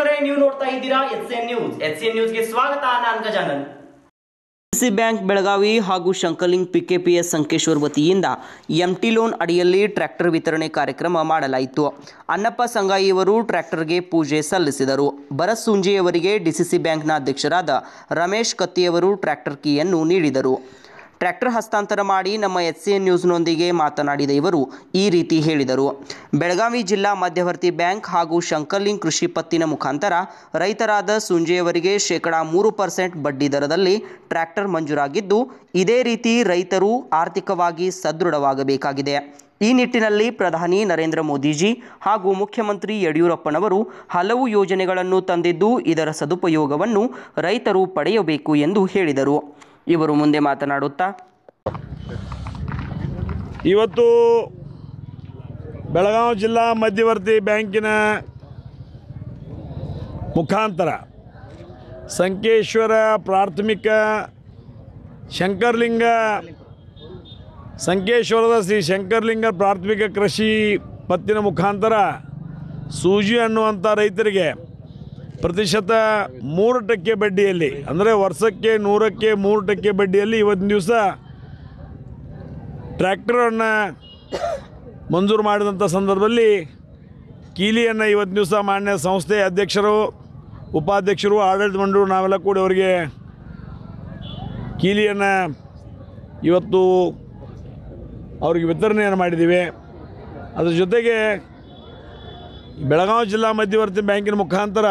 ವೀಕ್ಷಕರೇ ನೀವು ನೋಡ್ತಾ ಇದ್ದೀರಾ H N news H N ನ್ಯೂಸ್ಗೆ ಸ್ವಾಗತ ನಾನು ಗಜಾನನ್ ಸಿ ಬ್ಯಾಂಕ್ ಬೆಳಗಾವಿ ಹಾಗೂ ಶಂಕಲಿಂಗ್ ಪಿಕೆಪಿಎಸ್ ಸಂಕೇಶ್ವರ್ ವತಿಯಿಂದ ಎಂಟಿ ಲೋನ್ ಅಡಿಯಲ್ಲಿ ಟ್ರ್ಯಾಕ್ಟರ್ ವಿತರಣೆ ಕಾರ್ಯಕ್ರಮ ಮಾಡಲಾಯಿತು ಅನ್ನಪ್ಪ ಸಂಗಾಯಿಯವರು ಟ್ರ್ಯಾಕ್ಟರ್ಗೆ ಪೂಜೆ ಸಲ್ಲಿಸಿದರು ಭರತ್ ಸುಂಜೆಯವರಿಗೆ ಡಿಸಿಸಿ ಬ್ಯಾಂಕ್ನ ಅಧ್ಯಕ್ಷರಾದ ರಮೇಶ್ ಕತ್ತಿಯವರು ಟ್ರ್ಯಾಕ್ಟರ್ ಕೀಯನ್ನು ನೀಡಿದರು ಟ್ರ್ಯಾಕ್ಟರ್ ಹಸ್ತಾಂತರ ಮಾಡಿ ನಮ್ಮ ಎಚ್ ಸಿ ಎನ್ ನ್ಯೂಸ್ನೊಂದಿಗೆ ಮಾತನಾಡಿದ ಇವರು ಈ ರೀತಿ ಹೇಳಿದರು ಬೆಳಗಾವಿ ಜಿಲ್ಲಾ ಮಧ್ಯವರ್ತಿ ಬ್ಯಾಂಕ್ ಹಾಗೂ ಶಂಕರ್ಲಿಂಗ್ ಕೃಷಿ ಪತ್ತಿನ ಮುಖಾಂತರ ರೈತರಾದ ಸುಂಜೆಯವರಿಗೆ ಶೇಕಡಾ ಮೂರು ಪರ್ಸೆಂಟ್ ಬಡ್ಡಿ ದರದಲ್ಲಿ ಟ್ರ್ಯಾಕ್ಟರ್ ಮಂಜೂರಾಗಿದ್ದು ಇದೇ ರೀತಿ ರೈತರು ಆರ್ಥಿಕವಾಗಿ ಸದೃಢವಾಗಬೇಕಾಗಿದೆ ಈ ನಿಟ್ಟಿನಲ್ಲಿ ಪ್ರಧಾನಿ ನರೇಂದ್ರ ಮೋದಿಜಿ ಹಾಗೂ ಮುಖ್ಯಮಂತ್ರಿ ಯಡಿಯೂರಪ್ಪನವರು ಹಲವು ಯೋಜನೆಗಳನ್ನು ತಂದಿದ್ದು ಇದರ ಸದುಪಯೋಗವನ್ನು ರೈತರು ಪಡೆಯಬೇಕು ಎಂದು ಹೇಳಿದರು ಇವರು ಮುಂದೆ ಮಾತನಾಡುತ್ತಾ ಇವತ್ತು ಬೆಳಗಾವಿ ಜಿಲ್ಲಾ ಮಧ್ಯವರ್ತಿ ಬ್ಯಾಂಕಿನ ಮುಖಾಂತರ ಸಂಕೇಶ್ವರ ಪ್ರಾಥಮಿಕ ಶಂಕರ್ಲಿಂಗ ಸಂಕೇಶ್ವರದ ಶ್ರೀ ಶಂಕರ್ಲಿಂಗ ಪ್ರಾಥಮಿಕ ಕೃಷಿ ಪತ್ತಿನ ಮುಖಾಂತರ ಸೂಜಿ ಅನ್ನುವಂಥ ರೈತರಿಗೆ ಪ್ರತಿಶತ ಮೂರು ಟಕ್ಕೆ ಬಡ್ಡಿಯಲ್ಲಿ ಅಂದರೆ ವರ್ಷಕ್ಕೆ ನೂರಕ್ಕೆ ಮೂರು ಟಕ್ಕೆ ಬಡ್ಡಿಯಲ್ಲಿ ಇವತ್ತಿನ ದಿವಸ ಟ್ರ್ಯಾಕ್ಟರನ್ನು ಮಂಜೂರು ಮಾಡಿದಂಥ ಸಂದರ್ಭದಲ್ಲಿ ಕೀಲಿಯನ್ನು ಇವತ್ತು ದಿವಸ ಮಾನ್ಯ ಸಂಸ್ಥೆ ಅಧ್ಯಕ್ಷರು ಉಪಾಧ್ಯಕ್ಷರು ಆಡಳಿತ ಮಂಡಳಿ ನಾವೆಲ್ಲ ಕೂಡಿ ಅವರಿಗೆ ಕೀಲಿಯನ್ನು ಇವತ್ತು ಅವ್ರಿಗೆ ವಿತರಣೆಯನ್ನು ಮಾಡಿದ್ದೀವಿ ಅದ್ರ ಜೊತೆಗೆ ಬೆಳಗಾವಿ ಜಿಲ್ಲಾ ಮಧ್ಯವರ್ತಿ ಬ್ಯಾಂಕಿನ ಮುಖಾಂತರ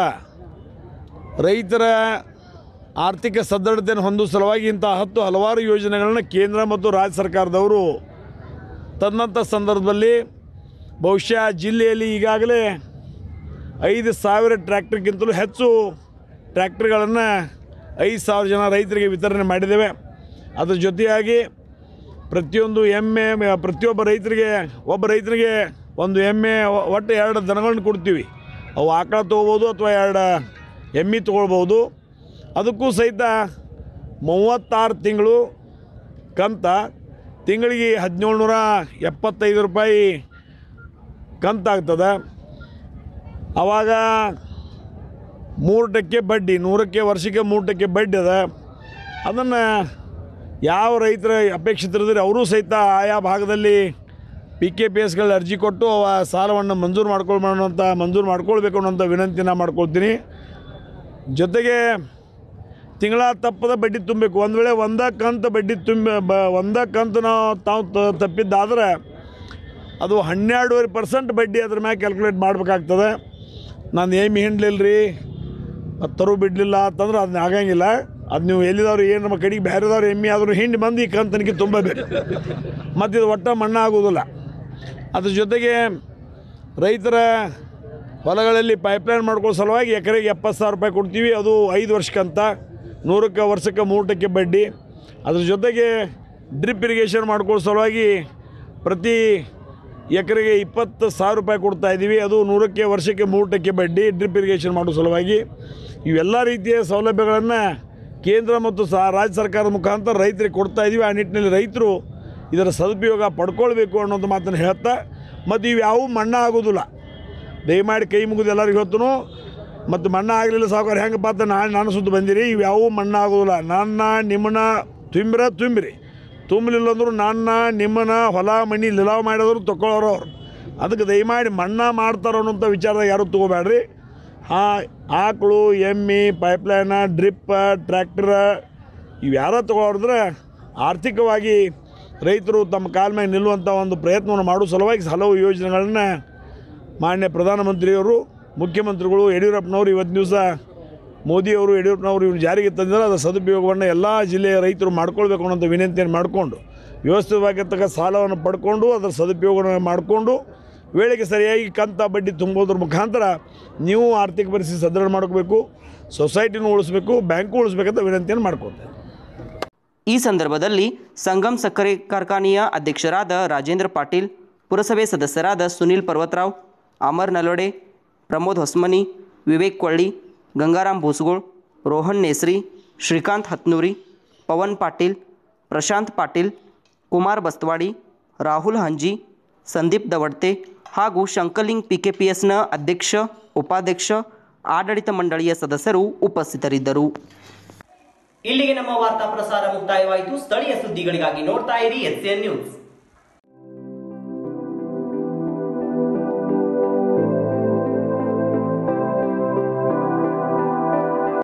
ರೈತರ ಆರ್ಥಿಕ ಸದೃಢತೆಯನ್ನು ಹೊಂದುವ ಸಲುವಾಗಿ ಇಂಥ ಹತ್ತು ಹಲವಾರು ಯೋಜನೆಗಳನ್ನು ಕೇಂದ್ರ ಮತ್ತು ರಾಜ್ಯ ಸರ್ಕಾರದವರು ತಂದಂಥ ಸಂದರ್ಭದಲ್ಲಿ ಬಹುಶಃ ಜಿಲ್ಲೆಯಲ್ಲಿ ಈಗಾಗಲೇ ಐದು ಸಾವಿರ ಟ್ರ್ಯಾಕ್ಟರ್ಗಿಂತಲೂ ಹೆಚ್ಚು ಟ್ರ್ಯಾಕ್ಟರ್ಗಳನ್ನು ಐದು ಸಾವಿರ ಜನ ರೈತರಿಗೆ ವಿತರಣೆ ಮಾಡಿದ್ದೇವೆ ಅದ್ರ ಜೊತೆಯಾಗಿ ಪ್ರತಿಯೊಂದು ಎಮ್ಮೆ ಮ- ಪ್ರತಿಯೊಬ್ಬ ರೈತರಿಗೆ ಒಬ್ಬ ರೈತರಿಗೆ ಒಂದು ಎಮ್ಮೆ ಒ- ಒಟ್ಟು ಎರಡು ದನಗಳನ್ನ ಕೊಡ್ತೀವಿ ಅವು ಆಕಳ ತೊಗೋಬೋದು ಅಥವಾ ಎರಡು ಎಮ್ಮೆ ತೊಗೊಳ್ಬೋದು ಅದಕ್ಕೂ ಸಹಿತ ಮೂವತ್ತಾರು ತಿಂಗಳು ಕಂತ ತಿಂಗಳಿಗೆ ಹದಿನೇಳು ನೂರ ಎಪ್ಪತ್ತೈದು ರೂಪಾಯಿ ಕಂತಾಗ್ತದೆ ಆವಾಗ ಮೂರು ಟಕ್ಕೆ ಬಡ್ಡಿ ನೂರಕ್ಕೆ ವರ್ಷಕ್ಕೆ ಮೂರು ಟಕ್ಕೆ ಬಡ್ಡಿ ಅದ ಅದನ್ನು ಯಾವ ರೈತರ ಅಪೇಕ್ಷಿತರಿದ್ರೆ ಅವರೂ ಸಹಿತ ಆಯಾ ಭಾಗದಲ್ಲಿ ಪಿ ಕೆ ಪಿ ಎಸ್ಗಳು ಅರ್ಜಿ ಕೊಟ್ಟು ಅವ ಸಾಲವನ್ನು ಮಂಜೂರು ಮಾಡ್ಕೊಳ್ಬೇಡ ಅಂತ ಮಂಜೂರು ಮಾಡ್ಕೊಳ್ಬೇಕು ಅನ್ನೋಂಥ ವಿನಂತಿನ ಮಾಡ್ಕೊಳ್ತೀನಿ ಜೊತೆಗೆ ತಿಂಗಳ ತಪ್ಪದ ಬಡ್ಡಿ ತುಂಬಬೇಕು ಒಂದು ವೇಳೆ ಒಂದ ಕಂತು ಬಡ್ಡಿ ತುಂಬ ಬ ಒಂದ ಕಂತು ನಾವು ತಾವು ತ- ತಪ್ಪಿದ್ದಾದ್ರೆ ಅದು ಹನ್ನೆರಡೂವರೆ ಪರ್ಸೆಂಟ್ ಬಡ್ಡಿ ಅದ್ರ ಮ್ಯಾಗ ಕ್ಯಾಲ್ಕುಲೇಟ್ ಮಾಡಬೇಕಾಗ್ತದೆ ನಾನು ಏಮಿ ಹಿಂಡ್ಲಿಲ್ಲ ರೀ ಮತ್ತು ತರು ಬಿಡಲಿಲ್ಲ ಅಂತಂದ್ರೆ ಅದನ್ನ ಆಗಂಗಿಲ್ಲ ಅದು ನೀವು ಎಲ್ಲಿದವ್ರು ಏನು ನಮ್ಮ ಕಡೆಗೆ ಬೇರೆದವ್ರು ಎಮ್ಮೆ ಆದರೂ ಹಿಂಡಿ ಬಂದು ಈ ಕಂತನಿಗೆ ತುಂಬಬೇಕು ಮತ್ತು ಇದು ಒಟ್ಟ ಮಣ್ಣ ಆಗೋದಿಲ್ಲ ಅದ್ರ ಜೊತೆಗೆ ರೈತರ ಹೊಲಗಳಲ್ಲಿ ಪೈಪ್ಲೈನ್ ಮಾಡ್ಕೊಳ್ಳೋ ಸಲುವಾಗಿ ಎಕರೆಗೆ ಎಪ್ಪತ್ತು ಸಾವಿರ ರೂಪಾಯಿ ಕೊಡ್ತೀವಿ ಅದು ಐದು ವರ್ಷಕ್ಕಂತ ನೂರಕ್ಕೆ ವರ್ಷಕ್ಕೆ ಮೂರು ಟಕ್ಕೆ ಬಡ್ಡಿ ಅದ್ರ ಜೊತೆಗೆ ಡ್ರಿಪ್ ಇರಿಗೇಷನ್ ಮಾಡ್ಕೊಳ್ಳೋ ಸಲುವಾಗಿ ಪ್ರತಿ ಎಕರೆಗೆ ಇಪ್ಪತ್ತು ಸಾವಿರ ರೂಪಾಯಿ ಕೊಡ್ತಾ ಇದ್ದೀವಿ ಅದು ನೂರಕ್ಕೆ ವರ್ಷಕ್ಕೆ ಮೂರು ಟಕ್ಕೆ ಬಡ್ಡಿ ಡ್ರಿಪ್ ಇರಿಗೇಷನ್ ಮಾಡೋ ಸಲುವಾಗಿ ಇವೆಲ್ಲ ರೀತಿಯ ಸೌಲಭ್ಯಗಳನ್ನು ಕೇಂದ್ರ ಮತ್ತು ಸಹ ರಾಜ್ಯ ಸರ್ಕಾರದ ಮುಖಾಂತರ ರೈತರಿಗೆ ಕೊಡ್ತಾ ಇದ್ದೀವಿ ಆ ನಿಟ್ಟಿನಲ್ಲಿ ರೈತರು ಇದರ ಸದುಪಯೋಗ ಪಡ್ಕೊಳ್ಬೇಕು ಅನ್ನೋದು ಮಾತನ್ನು ಹೇಳ್ತಾ ಮತ್ತು ಇವು ಯಾವುವು ಮಣ್ಣ ಆಗೋದಿಲ್ಲ ದಯಮಾಡಿ ಕೈ ಮುಗಿದು ಎಲ್ಲರಿಗೂ ಹೊತ್ತನು ಮತ್ತು ಮಣ್ಣ ಆಗಲಿಲ್ಲ ಸಾವುಕಾರ ಹೆಂಗಪ್ಪ ಅಂತ ನಾನು ನಾನು ಸುದ್ದು ಬಂದಿರಿ ಇವು ಯಾವುವು ಮಣ್ಣ ಆಗೋದಿಲ್ಲ ನನ್ನ ನಿಮ್ಮನ್ನ ತುಂಬಿರ ತುಂಬಿರಿ ತುಂಬಲಿಲ್ಲ ಅಂದ್ರು ನನ್ನ ನಿಮ್ಮನ್ನ ಹೊಲ ಮನಿ ಲಿಲಾವ್ ಮಾಡಿದ್ರು ತಗೊಳ್ಳೋರು ಅವ್ರು ಅದಕ್ಕೆ ದಯಮಾಡಿ ಮಣ್ಣ ಮಾಡ್ತಾರೋ ಅನ್ನೋಂಥ ವಿಚಾರದಾಗ ಯಾರು ತೊಗೋಬೇಡ್ರಿ ಹಾ ಆಕಳು ಎಮ್ಮೆ ಪೈಪ್ಲೈನ ಡ್ರಿಪ್ ಟ್ರ್ಯಾಕ್ಟರ್ ಇವು ಯಾರ ತೊಗೊಳಿದ್ರೆ ಆರ್ಥಿಕವಾಗಿ ರೈತರು ತಮ್ಮ ಕಾಲ ಮೇಲೆ ನಿಲ್ಲುವಂಥ ಒಂದು ಪ್ರಯತ್ನವನ್ನು ಮಾಡೋ ಸಲುವಾಗಿ ಹಲವು ಯೋಜನೆಗಳನ್ನ ಮಾನ್ಯ ಪ್ರಧಾನಮಂತ್ರಿಯವರು ಮುಖ್ಯಮಂತ್ರಿಗಳು ಯಡಿಯೂರಪ್ಪನವರು ಇವತ್ತು ದಿವಸ ಮೋದಿಯವರು ಯಡಿಯೂರಪ್ಪನವರು ಇವ್ನು ಜಾರಿಗೆ ತಂದಿದ್ದಾರೆ ಅದರ ಸದುಪಯೋಗವನ್ನು ಎಲ್ಲ ಜಿಲ್ಲೆಯ ರೈತರು ಮಾಡ್ಕೊಳ್ಬೇಕು ಅನ್ನೋಂಥ ವಿನಂತಿಯನ್ನು ಮಾಡಿಕೊಂಡು ವ್ಯವಸ್ಥಿತವಾಗಿರ್ತಕ್ಕ ಸಾಲವನ್ನು ಪಡ್ಕೊಂಡು ಅದರ ಸದುಪಯೋಗವನ್ನು ಮಾಡಿಕೊಂಡು ವೇಳೆಗೆ ಸರಿಯಾಗಿ ಕಂತ ಬಡ್ಡಿ ತುಂಬೋದ್ರ ಮುಖಾಂತರ ನೀವು ಆರ್ಥಿಕ ಪರಿಸ್ಥಿತಿ ಸದೃಢ ಮಾಡ್ಕೋಬೇಕು ಸೊಸೈಟಿನೂ ಉಳಿಸ್ಬೇಕು ಬ್ಯಾಂಕು ಉಳಿಸ್ಬೇಕಂತ ವಿನಂತಿಯನ್ನು ಮಾಡ್ಕೊಳ್ತೇನೆ ಈ ಸಂದರ್ಭದಲ್ಲಿ ಸಂಗಮ್ ಸಕ್ಕರೆ ಕಾರ್ಖಾನೆಯ ಅಧ್ಯಕ್ಷರಾದ ರಾಜೇಂದ್ರ ಪಾಟೀಲ್ ಪುರಸಭೆ ಸದಸ್ಯರಾದ ಸುನೀಲ್ ಪರ್ವತರಾವ್ ಅಮರ್ ನಲೋಡೆ ಪ್ರಮೋದ್ ಹೊಸ್ಮನಿ ವಿವೇಕ್ ಕೊಳ್ಳಿ ಗಂಗಾರಾಮ್ ಭೂಸಗೋಳ್ ರೋಹನ್ ನೇಸ್ರಿ ಶ್ರೀಕಾಂತ್ ಹತ್ನೂರಿ ಪವನ್ ಪಾಟೀಲ್ ಪ್ರಶಾಂತ್ ಪಾಟೀಲ್ ಕುಮಾರ್ ಬಸ್ತವಾಡಿ ರಾಹುಲ್ ಹಂಜಿ ಸಂದೀಪ್ ದವಡ್ತೆ ಹಾಗೂ ಶಂಕಲಿಂಗ್ ಪಿ ಕೆ ಪಿ ಎಸ್ನ ಅಧ್ಯಕ್ಷ ಉಪಾಧ್ಯಕ್ಷ ಆಡಳಿತ ಮಂಡಳಿಯ ಸದಸ್ಯರು ಉಪಸ್ಥಿತರಿದ್ದರು ಇಲ್ಲಿಗೆ ನಮ್ಮ ವಾರ್ತಾ ಪ್ರಸಾರ ಮುಕ್ತಾಯವಾಯಿತು ಸ್ಥಳೀಯ ಸುದ್ದಿಗಳಿಗಾಗಿ ನೋಡ್ತಾ ಇರಿ ಎಸ್ ನ್ಯೂಸ್